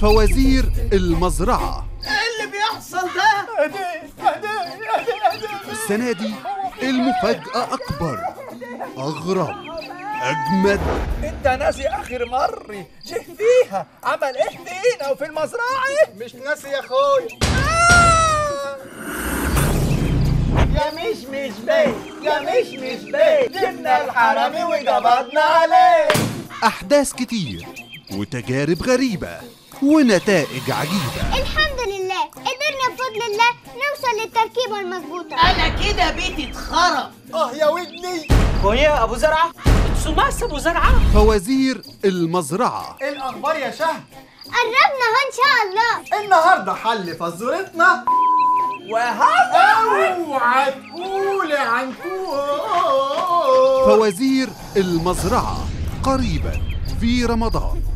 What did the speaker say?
فوازير المزرعة ايه اللي بيحصل ده؟ السنة دي المفاجأة أكبر أغرب أجمد انت ناسي اخر مرة جه فيها عمل ايه فينا وفي المزرعة مش ناسي يا اخويا يا مش مش بيه يا مش مش بيه جبنا الحرامي وقبضنا عليه أحداث كتير وتجارب غريبة ونتائج عجيبة الحمد لله قدرنا بفضل الله نوصل للتركيبة المظبوطة انا كده بيتي اتخرب اه يا ودني خويا ابو زرعه سماس ابو زرعه فوازير المزرعة ايه الاخبار يا شهد قربنا اهو ان شاء الله النهارده حل فزورتنا اوعى تقولي عنكوه فوازير المزرعة قريبا في رمضان